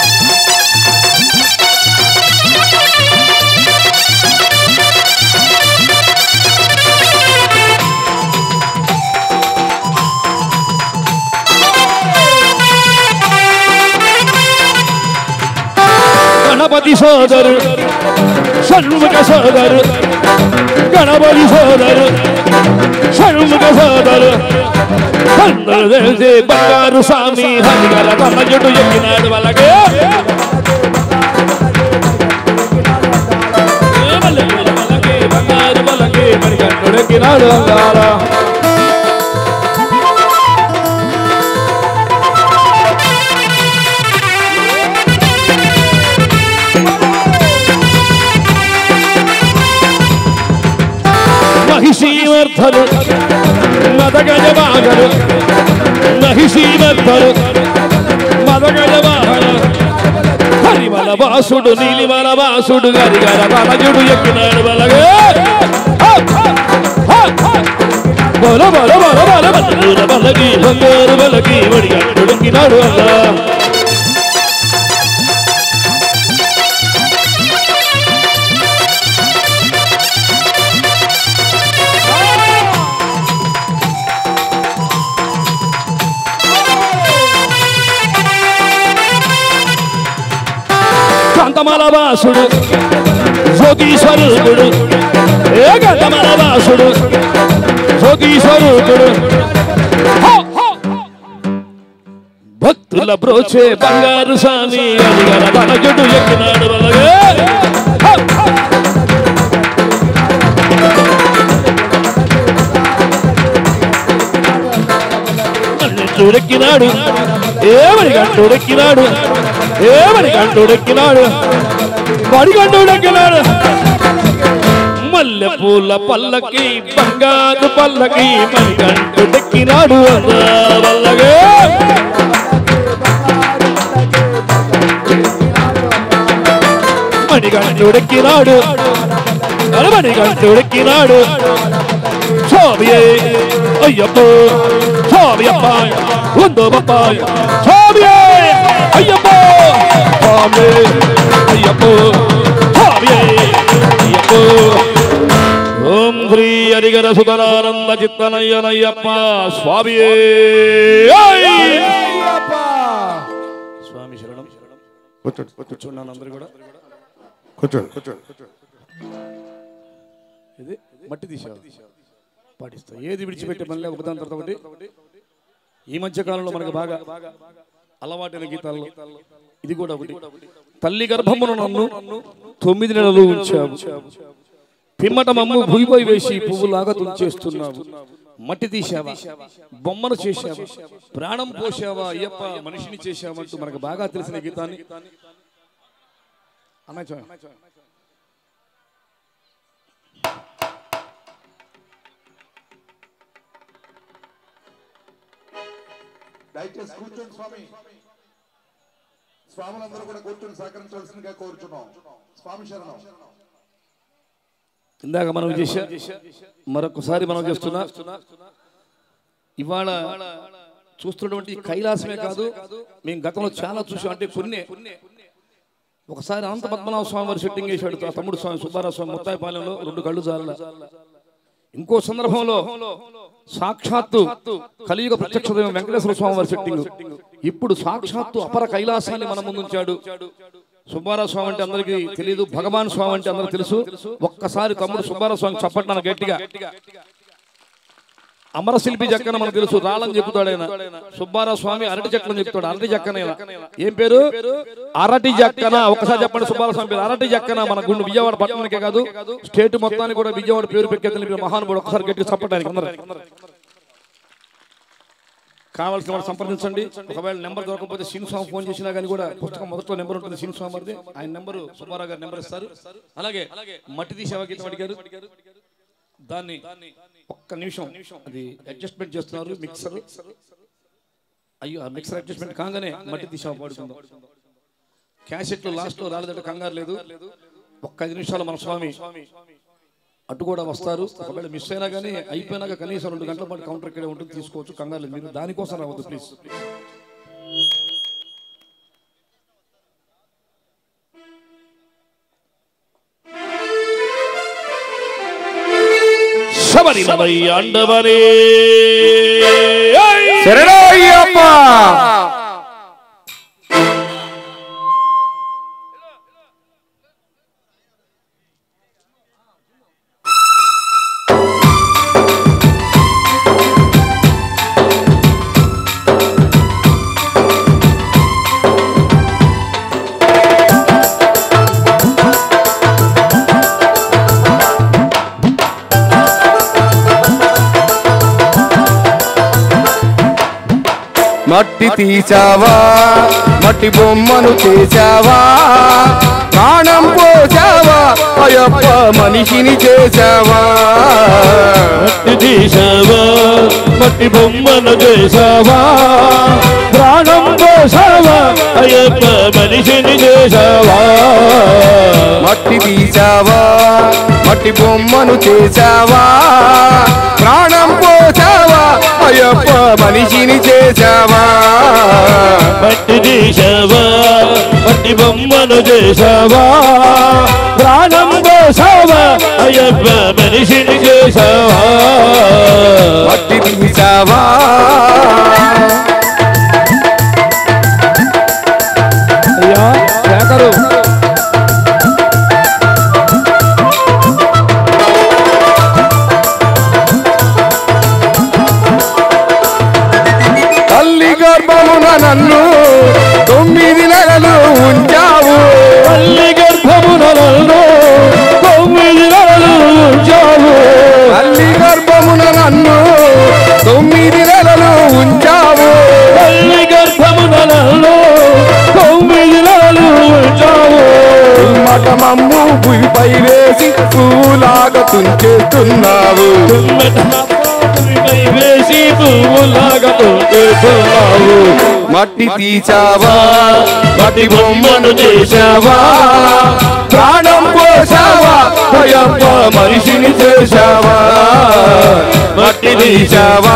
గణపతి సోదరు షణ్ముఖ సోదరు గణపతి సోదరు షణ్ముఖ సోదరు అందరూ తెలిసి బంగారు స్వామి హరిగల తన జుట్టు ఎక్కినాడు వాళ్ళకే వాళ్ళకే బంగారు వాళ్ళకే మరి గంటుడు ఎక్కినాడు అంగారా మహిషీవర్ధను మదగజ వాహను మహిషీవర్ధను మదగజ వాహన హరిమల వాసుడు నీలిమల వాసుడు గరిగర బలజుడు ఎక్కినాడు బలగే బల బల బల బల బల బలగి బంగారు బలగి వడిగట్టుడుకినాడు అల్లా కాంతమాల వాసుడు జోగీశ్వరుడు ఏ కాంతమాల వాసుడు జోగీశ్వరుడు హో, హో. భక్తుల బ్రోచే బంగారు స్వామి అడిగల తనజుడు ఎక్కినాడు వలగే హో, హో. చూడెక్కినాడు ఏమని గంటూడెక్కినాడు ఏమని గంటూడెక్కినాడు మడిగంటూడెక్కినాడు మల్లె పూల పల్లకి బంగారు పల్లకి మణిగంటుడెక్కినాడు వల్లగే మణిగంటుడెక్కినాడు మణిగంటుడెక్కినాడు స్వామియే అయ్యప్పో స్వామియప్ప ఉందో బప్పాయ్ స్వామియే అయ్యప్పో స్వామి అయ్యప్పో స్వామియే అయ్యప్పో ఓం శ్రీ హరిగర సుతనానంద చిత్తనయ్యనయ్యప్ప స్వామియే అయ్యప్ప కూర్చోండి కూర్చున్నాను అందరు కూడా కూర్చోండి కూర్చోండి కూర్చోండి ఇది మట్టి తీసావు పాటిస్తా ఏది విడిచిపెట్టే మళ్ళీ ఒకదాని తర్వాత ఒకటి ఈ మధ్య కాలంలో మనకు బాగా అలవాటైన గీతాల్లో ఇది కూడా ఒకటి తల్లి గర్భమును నన్ను తొమ్మిది నెలలు ఉంచావు పిమ్మట మమ్ము భూమిపై వేసి పువ్వులాగా తుంచేస్తున్నావు మట్టి తీసావా బొమ్మను చేశావా ప్రాణం పోసావా అయ్యప్ప మనిషిని చేశావంటూ మనకు బాగా తెలిసిన గీతాన్ని అన్నా చూడండి. దయచేసి కూర్చోండి స్వామి స్వాములందరూ కూడా కూర్చొని సహకరించవలసిందిగా కోరుచున్నాం స్వామి శరణం ఇందాక మనం చేసా మరొకసారి మనం చేస్తున్నా ఇవాళ చూస్తున్నటువంటి కైలాసమే కాదు మేము గతంలో చాలా చూసాం అంటే కొన్ని ఒకసారి అనంత పద్మనాభ స్వామి వారి సెట్టింగ్ వేశాడు ఆ తమ్ముడు స్వామి సుబ్బారావు స్వామి ముత్తాయిపాలెంలో రెండు కళ్ళు జాల ఇంకో సందర్భంలో సాక్షాత్తు కలియుగ ప్రత్యక్ష దైవం వెంకటేశ్వర స్వామి వారి సెట్టింగ్ ఇప్పుడు సాక్షాత్తు అపర కైలాసాన్ని మన ముందుంచాడు సుబ్బారావు స్వామి అంటే అందరికీ తెలియదు భగవాన్ స్వామి అంటే అందరికి తెలుసు ఒక్కసారి తమ్ముడు సుబ్బారావు స్వామి చప్పట్టాను గట్టిగా అమరశిల్పి జక్కన మనకు తెలుసు రాళ్ళని చెప్తాడు ఆయన సుబ్బారావు స్వామి అరటి చెక్కని చెప్తాడు అరటి జక్కన ఏం పేరు అరటి జక్కన ఒకసారి చెప్పండి సుబ్బారావు స్వామి పేరు అరటి జక్కన మన గుండు విజయవాడ పట్టణానికే కాదు స్టేట్ మొత్తానికి కూడా విజయవాడ పేరు పెట్టేది మహానుభావుడు ఒకసారి గట్టిగా చప్పటానికి అందరూ కావాల్సిన వాళ్ళు సంప్రదించండి ఒకవేళ నెంబర్ దొరకకపోతే సింగ్ స్వామి ఫోన్ చేసినా కానీ కూడా పుస్తకం మొదట్లో నెంబర్ ఉంటుంది సింగ్ స్వామి వారిది ఆయన నెంబర్ సుబ్బారావు గారి నెంబర్ ఇస్తారు అలాగే మట్టి తీసేవా గీతం అడిగారు దాన్ని ఒక్క నిమిషం అది అడ్జస్ట్మెంట్ చేస్తున్నారు మిక్సర్ అయ్యో ఆ మిక్సర్ అడ్జస్ట్మెంట్ కాగానే మట్టి తీసావు పాడుకుందాం క్యాసెట్ లో లాస్ట్ లో రాలేదంటే కంగారు లేదు ఒక్క ఐదు నిమిషాలు మన స్వామి అటు కూడా వస్తారు ఒకవేళ మిస్ అయినా కానీ అయిపోయినాక కనీసం రెండు గంటల పాటు కౌంటర్ ఇక్కడే ఉంటుంది తీసుకోవచ్చు కంగారు లేదు మీరు దానికోసం రావద్దు ప్లీజ్ శబరిమలై ఆండవనే శరణయ్యప్ప మట్టి తీసావా మట్టి బొమ్మను చేశావా ప్రాణం పోసావా అయ్యప్ప మనిషిని చేశావా మట్టి తీసావా మట్టి బొమ్మను చేసావా ప్రాణం పోసావా అయ్యప్ప మనిషిని చేసావా మట్టి తీసావా మట్టి బొమ్మను చేశావా ప్రాణం పోసావా అయ్యప్ప మనిషిని చేశావా మట్టి తీసావా మట్టి బొమ్మను చేసావా ప్రాణం పోసావా అయ్యప్ప మనిషిని చేసావా మట్టి తీసావా అయ్యా శేఖరు తల్లి గర్భమున నన్ను తొమ్మిది నెలలు ఉంచావు తల్లి గర్భమునలను తొమ్మిది నెలలు ఉంచావు తల్లి గర్భమున నన్ను తొమ్మిది నెలలు ఉంచావు తల్లి గర్భమునలను తొమ్మిది నెలలు ఉంచావు మఠమమ్ము భూమిపై వేసి పూలాగా తుంచేస్తున్నావు తుమ్మెటపై వేసి పువ్వులాగా తోడుతున్నావు మట్టి తీసావా మట్టి బొమ్మను చేశావా ప్రాణం పోసావా అయ్యప్ప మనిషిని చేశావా మట్టి తీసావా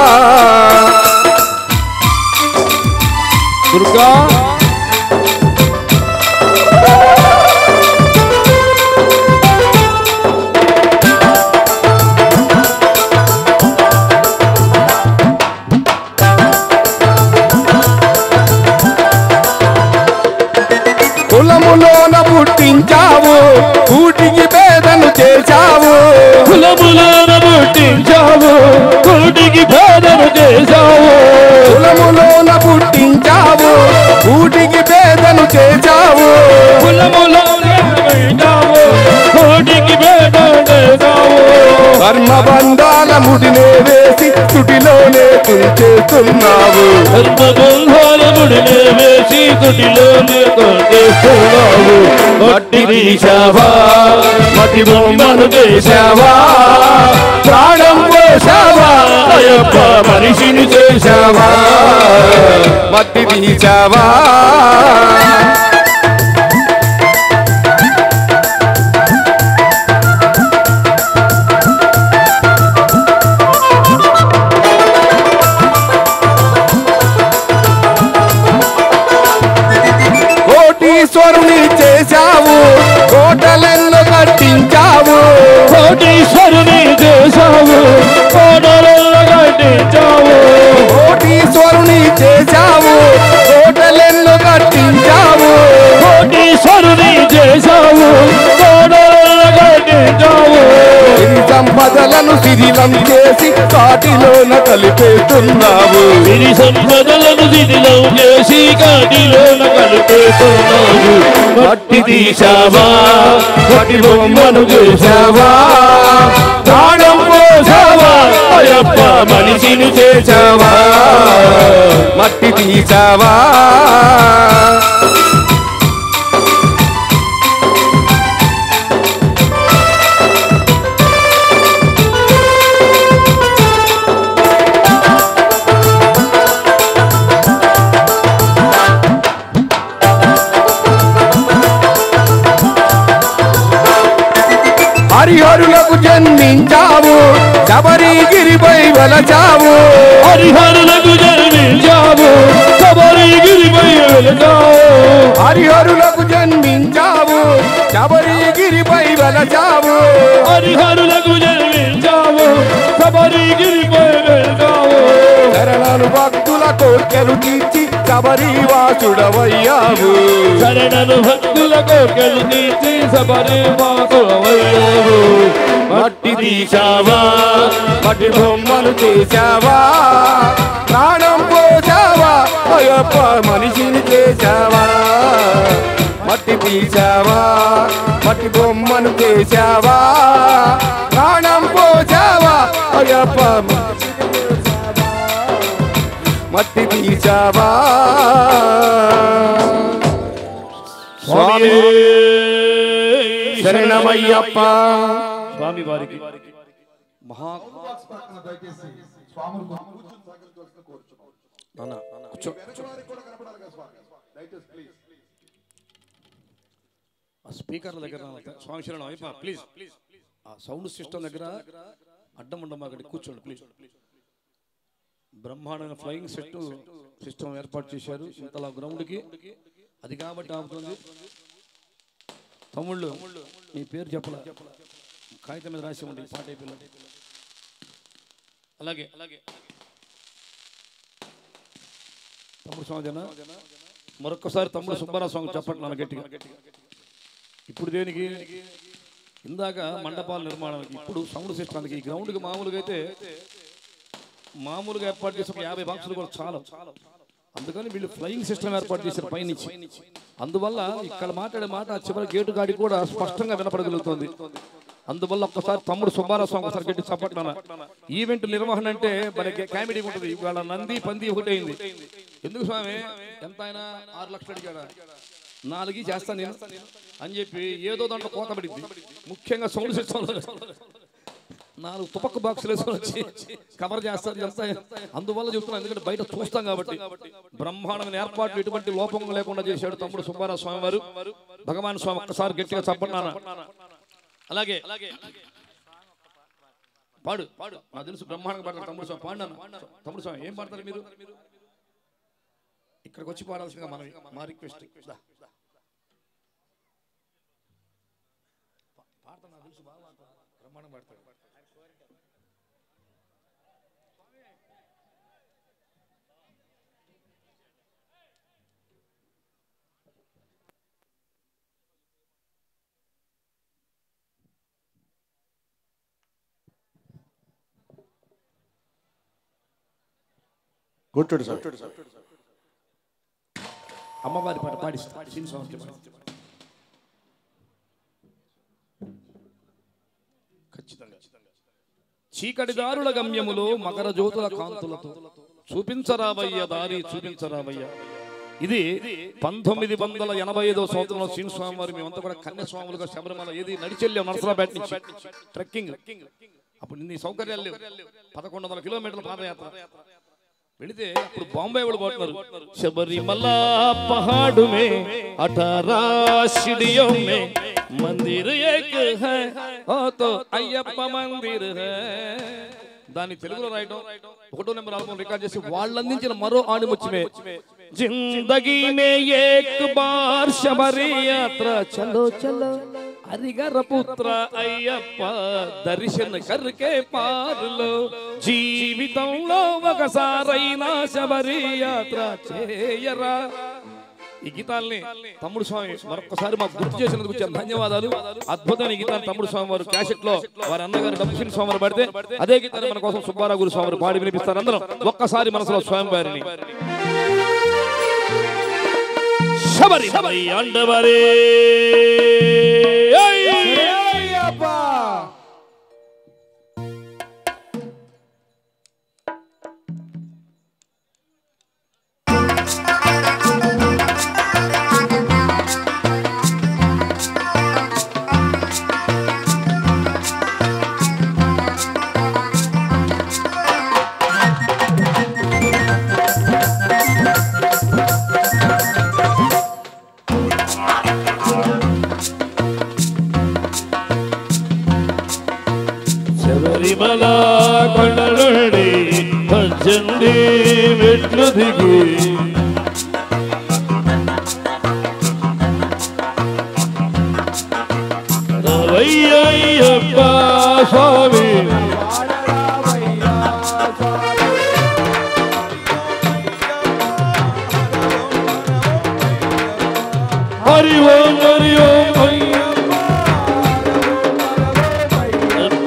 దుర్గా కులములోన పుట్టించావు కూటికి పేదను చేశావు కులములోన పుట్టించావు కూటికి పేదను చేశావు కులములోన పుట్టించావు కూటికి పేదను చేశావు కులములోన పుట్టించావు కూటికి పేదను చేశావు కర్మబంధాల ముడినే వేసి తుటిలోనే తుంచేస్తున్నావు సర్వబంధాల ముడినే వేసి తుటిలోనే కొట్టేస్తున్నావు మట్టి తీశావా మట్టి బొమ్మను చేశావా ప్రాణం పోసావా అయ్యప్ప మనిషిని చేశావా మట్టి తీసావా కోటీశ్వరుని చేశావు కోటలెన్నో కట్టించావు కోటీశ్వరుని చేశావు కోడలలో కట్టించావు కోటీశ్వరుని చేశావు కోటలెన్నో కట్టించావు కోటీశ్వరుని చేశావు కోడలలో కట్టించావు సిరి సంపదలను శిథిలం చేసి కాటిలోన కలిపేస్తున్నావు సిరి సంపదలను శిథిలం చేసి కాటిలోన కలిపేస్తున్నావు మట్టి తీశావా మట్టి బొమ్మను చేశావా ప్రాణం పోసావా అయ్యప్ప మనిషిని చేశావా మట్టి తీసావా హరిహరులకు జన్మించావు శబరిగిరిపై వెలచావు హరిహరులకు జన్మించావు శబరిగిరిపై వెళతావు హరిహరులకు జన్మించావు శబరిగిరిపై వెలచావు హరిహరులకు జన్మించావు శబరిగిరిపై వెళ్తావు శరణను భక్తుల కోర్కెలు తీర్చి శబరివాసుడవయ్యావు శరణను భక్తుల కోర్కెలు తీర్చి శబరి మాతవయ్యావు మట్టి తీశావా మట్టి బొమ్మను చేశావా ప్రాణం పోసావా అయ్యప్ప మనిషిని చేశావా మట్టి తీసావా మట్టి బొమ్మను చేశావా ప్రాణం పోసావా అయ్యప్ప మనిషిని చేశావా. మట్టి తీసావా స్వామి శరణమయ్యప్ప స్వామి వారికి మహా పక్కన దయచేసి స్వాములు కూర్చొని సహకరించవలసిన కోరుచున్నాం నాన్న, కూర్చో వారికి కూడా కనపడాలి కదా స్వామి దయచేసి ప్లీజ్ ఆ స్పీకర్ల దగ్గర నా- స్వామి శరణం అయిపో ప్లీజ్ ఆ సౌండ్ సిస్టమ్ దగ్గర అడ్డం ఉండమా అక్కడ కూర్చోండి ప్లీజ్ బ్రహ్మాండమైన ఫ్లయింగ్ సెట్ సిస్టమ్ ఏర్పాటు చేశారు ఇంతలా గ్రౌండ్కి అది కాబట్టి ఆపుతుంది తమ్ముళ్ళు మీ పేరు చెప్పలా కాగితం మీద రాసి ఉండి పాట అయిపోయింది అలాగే అలాగే తమ్ముడు స్వామి జన మరొక్కసారి తమ్ముడు సుబ్బారావు స్వామి చెప్పండి నాన్న గట్టిగా ఇప్పుడు దేనికి ఇందాక మండపాల నిర్మాణానికి ఇప్పుడు సౌండ్ సిస్టమ్కి ఈ గ్రౌండ్కి మామూలుగా అయితే మామూలుగా ఏర్పాటు చేసిన ఒక యాభై బాక్సులు కూడా చాలా అందుకని వీళ్ళు ఫ్లయింగ్ సిస్టమ్ ఏర్పాటు చేశారు పైనుంచి అందువల్ల ఇక్కడ మాట్లాడే మాట ఆ చివరి గేటు కాడికి కూడా స్పష్టంగా వినపడగలుగుతుంది అందువల్ల ఒక్కసారి తమ్ముడు సుబ్బారావు స్వామి ఒకసారి గట్టి చప్పట్లన ఈవెంట్ నిర్వహణ అంటే మరి కామెడీ ఉంటుంది ఇవాళ నంది పంది ఒకటి అయింది ఎందుకు స్వామి ఎంత అయినా ఆరు లక్షలు అడిగాడా నాలుగు చేస్తాను నేను అని చెప్పి ఏదో దాంట్లో కోత పడింది ముఖ్యంగా సౌండ్ సిస్టమ్ నాలుగు తుపక్క బాక్సులు వేసుకొని వచ్చి కవర్ చేస్తారు ఎంత అందువల్ల చెప్తున్నాను ఎందుకంటే బయట చూస్తాం కాబట్టి బ్రహ్మాండమైన ఏర్పాట్లు ఎటువంటి లోపం లేకుండా చేశాడు తమ్ముడు సుబ్బారావు స్వామి వారు భగవాన్ స్వామి ఒక్కసారి గట్టిగా చెప్పన్నాను అలాగే పాడు పాడు నాకు తెలుసు బ్రహ్మాండంగా పాడతారు తమ్ముడు స్వామి పాడు నాన్న. తమ్ముడు స్వామి ఏం పాడతారు మీరు ఇక్కడికి వచ్చి పాడాల్సిందిగా మనవి మా రిక్వెస్ట్ పాడతాను నాకు తెలుసు బాగా పాడతాను. బ్రహ్మాండంగా పాడతాడు కూర్చోండి సార్ అమ్మవారి పాట పాడిస్తా సీన్ సాంగ్ పాడిస్తా. ఖచ్చితంగా చీకటి దారుల గమ్యములో మకర జ్యోతుల కాంతులతో చూపించరావయ్య దారి చూపించరావయ్య ఇది పంతొమ్మిది వందల ఎనభై ఐదో సంవత్సరంలో శ్రీని స్వామి వారు మేమంతా కూడా కన్య స్వాములుగా శబరిమల ఏది నడిచెళ్ళాం నరసరాపేట నుంచి ట్రెక్కింగ్ అప్పుడు ఇన్ని సౌకర్యాలు లేవు పదకొండు వందల కిలోమీటర్ల పాదయాత్ర వెళితే అప్పుడు బాంబే వాళ్ళు పోతున్నారు శబరిమల పహాడు మే అఠారా సిడియో మే మందిర్ ఏక్ హై ఓ తో అయ్యప్ప మందిర్ హై దాన్ని తెలుగులో రాయటం ఒకటో నెంబర్ ఆల్బమ్ రికార్డ్ చేసి వాళ్ళు అందించిన మరో ఆణిముచ్చమే జిందగీ మే ఏక్ బార్ శబరి యాత్ర చలో చలో హరిగర పుత్ర అయ్యప్ప దర్శన కర్కే పారులో జీవితంలో ఒకసారైనా శబరి యాత్ర చేయరా ఈ గీతాల్ని తమ్ముడు స్వామి మరొకసారి మాకు గుర్తు చేసినందుకు చాలా ధన్యవాదాలు అద్భుతమైన గీతాన్ని తమ్ముడు స్వామి వారు క్యాసెట్ లో వారి అన్నగారు డబ్బుసిన స్వామి వారు పాడితే అదే గీతాన్ని మన కోసం సుబ్బారావు గురు స్వామి వారు పాడి వినిపిస్తారు అందరం ఒక్కసారి మనసులో స్వామి వారిని శబరి శబరి అండవరే శబరిమల కొండ నుండి పద్దెనిమిది మెట్లు దిగి రవయ్యప్ప స్వామి హరి ఓం హరి ఓం అయ్యప్ప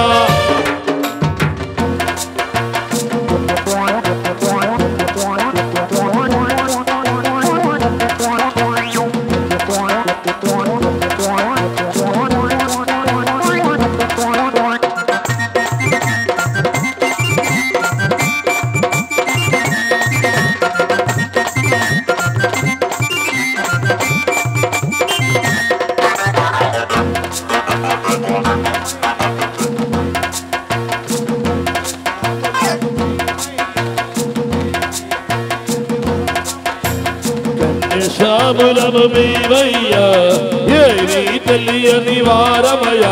శాములము మీవయ్యా ఏమీ తెలియని వారమయ్యా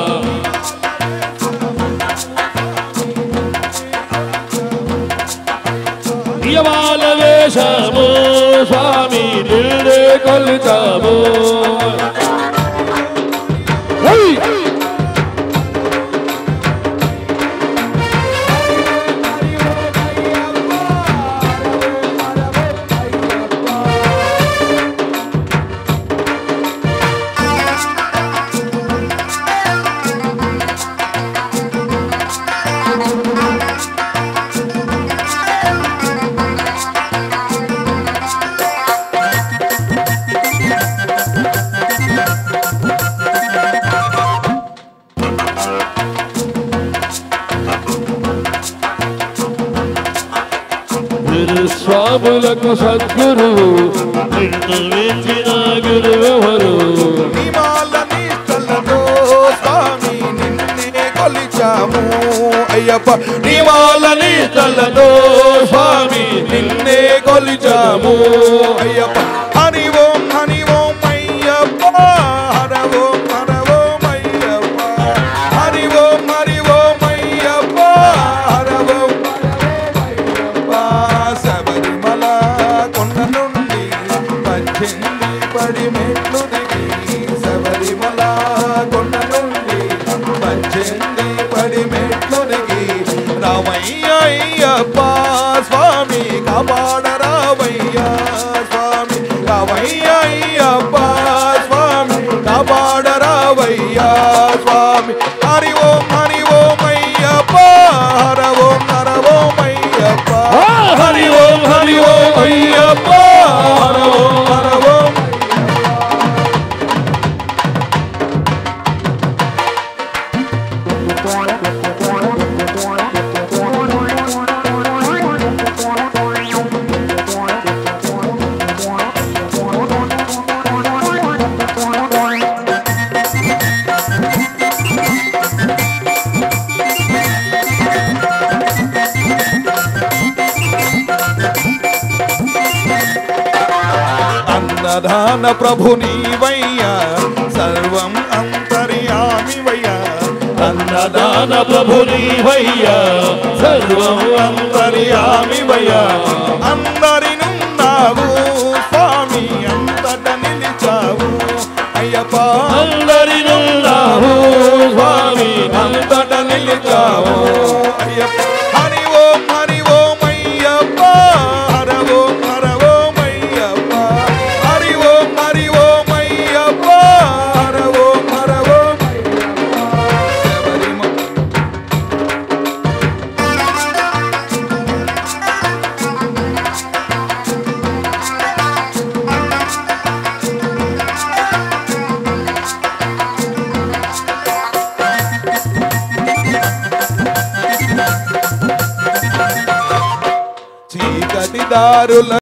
ఇవాళ వేషము స్వామి నిన్నే కొలుతాము హై! గురు స్వాములకు సద్గురు నిన్ను వేచిన గురువెవరు నిమాలని కళ్ళతో స్వామి నిన్నే కొలిచాము అయ్యప్ప నిమాలని కళ్ళతో స్వామి నిన్నే కొలిచాము అయ్యప్ప హరి ఓం హరి ఓం అయ్యప్ప హర ఓం హర ఓం అయ్యప్ప హరి ఓం హరి ఓం అయ్యప్ప హర ఓం అయ్యప్ప శబరిమల కొండ నుండి పద్దెనిమిది పడి మెట్లు దిగి శబరిమల కొండ నుండి పద్దెనిమిది పడి మెట్లు దిగి రామయ్య అయ్యప్ప స్వామి కాపాడ రామయ్య అన్నదాన ప్రభు నీవయ్యా సర్వం అంతర్యామివయ్యా అన్నదాన ప్రభు నీవయ్యా సర్వం అంతర్యామివయ్యా అందరినున్నావు స్వామి అంతట నిలిచావు అయ్యప్ప అందరినున్నావు స్వామి అంతట నిలిచావు అయ్యప్ప హరి ఓం హరి ఓం అయ్యప్ప హర ఓం హర ఓం అయ్యప్ప హరి ఓం హరి ఓం అయ్యప్ప హర ఓం హర ఓం శబరిమ- చీకటి దారుల